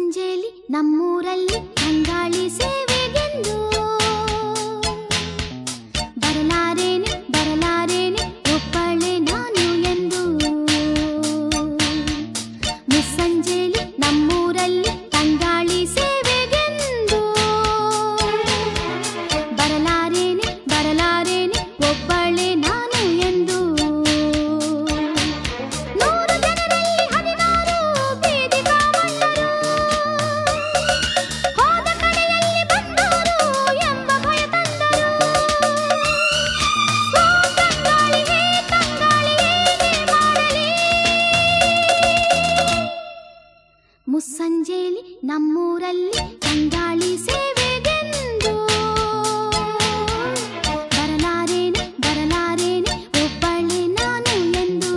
ಮುಸ್ಸಂಜೆಲಿ ನಮ್ಮೂರಲ್ಲಿ ಅಂಗಾಳಿ ಸೇವೆಗೆಂದು ಬರಲಾರೇನೆ ಬರಲಾರೇನೆ ಒಬ್ಬಳೆ ನಾನು ಎಂದು ಮುಸ್ಸಂಜೆಲಿ ನಮ್ಮೂರಲ್ಲಿ ತಂಗಾಳಿ ಸೇವೆಗೆಂದು ಬರಲಾರೇನೆ ಬರಲಾರೇನೆ ಒಬ್ಬಳೆ ನಾನು ಎಂದು ನೂರು ಜನರಲ್ಲಿ ಹದಿನಾರು ಬೀದಿ ಕಾವಣ್ಣರು ಹೋದ ಕಡೆಯಲ್ಲಿ ಬಂದವರು ಎಂಬ ಭಯ ತಂದರು ಓ ತಂಗಾಳಿಯೇ ತಂಗಾಳಿಯೇ ಮಾಡಲಿ ಮುಸ್ಸಂಜೆಲಿ ನಮ್ಮೂರಲ್ಲಿ ತಂಗಾಳಿ ಸೇವೆಗೆಂದು ಬರಲಾರೇನೆ ಬರಲಾರೇನೆ ಒಬ್ಬಳೆ ನಾನು ಎಂದು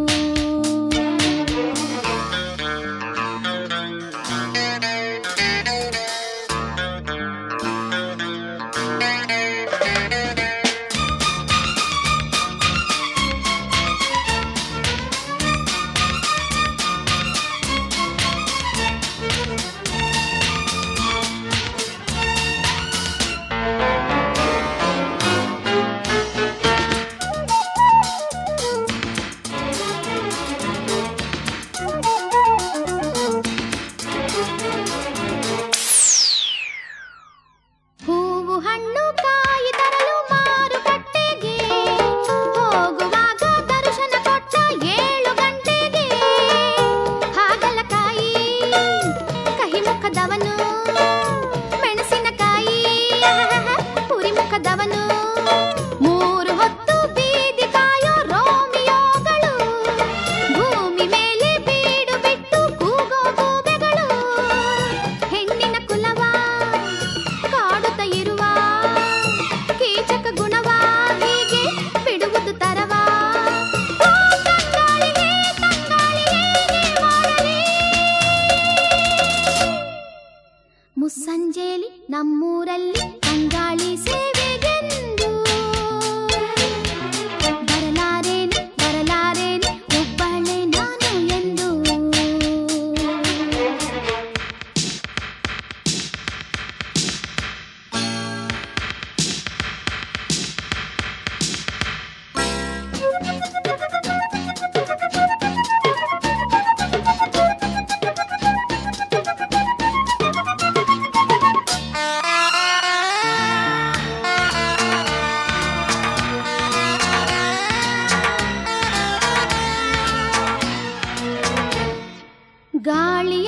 ಹೂವು ಹಣ್ಣು ಕಾಯಿ ತರಲು ಮಾರುಕಟ್ಟೆಗೆ ಹೋಗುವಾಗ ದರ್ಶನ ಕೊಟ್ಟ ಏಳು ಗಂಟೆಗೆ ಹಾಗಲಕಾಯಿ ಕಹಿ ಮುಖದವನು ಮೆಣಸಿನಕಾಯಿ ಪುರಿ ಮುಖದವನು ಮೂರು ಹೊತ್ತು ಬೀದಿ ಕಾಯೋ ರೋಮಿಯೋಗಳು ಭೂಮಿ ಮೇಲೆ ಬೀಡು ಬಿಟ್ಟು ಕೂಗೋ ಗೂಬೆಗಳು ಹೆಣ್ಣಿನ ಕುಲವ ಕಾಡುತ್ತ ಇರುವ ಕೀಚಕ ಗುಣವ ಹೀಗೆ ಬಿಡುವುದು ತರವ ಓ ತಂಗಾಳಿಯೇ ತಂಗಾಳಿಯೇ ಮಾಡಲಿ ಮುಸ್ಸಂಜೆಲಿ ನಮ್ಮೂರಲ್ಲಿ ತಂಗಾಳಿ ಸೇವೆಗೆಂದು ಬರಲಾರೇನೆ ಬರಲಾರೇನೆ ಒಬ್ಬಳೆ ನಾನು ಎಂದು ಗಾಳಿಯ